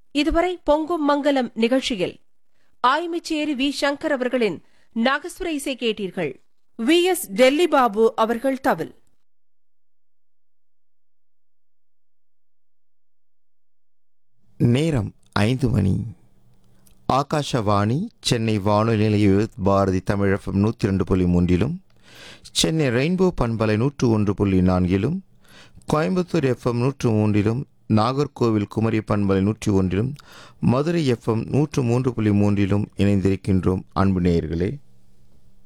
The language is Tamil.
இதுவரை பொங்கும் மங்கலம் நிகழ்ச்சியில் ஆய்மிச்சேரி வி சங்கர் அவர்களின் நாகஸ்வர இசை கேட்டீர்கள் வி எஸ் டெல்லி பாபு அவர்கள் தவில் நேரம் ஐந்து மணி ஆகாஷவாணி சென்னை வானொலி நிலைய பாரதி தமிழகம் நூற்றி ரெண்டு புள்ளி மூன்றிலும் சென்னை ரெயின்போ பண்பலை நூற்று ஒன்று புள்ளி நான்கிலும் கோயம்புத்தூர் எஃப்எம் நூற்று மூன்றிலும் நாகர்கோவில் குமரி பண்பலை நூற்றி ஒன்றிலும் மதுரை எஃப்எம் நூற்று மூன்று புள்ளி மூன்றிலும் இணைந்திருக்கின்றோம் அன்பு நேயர்களே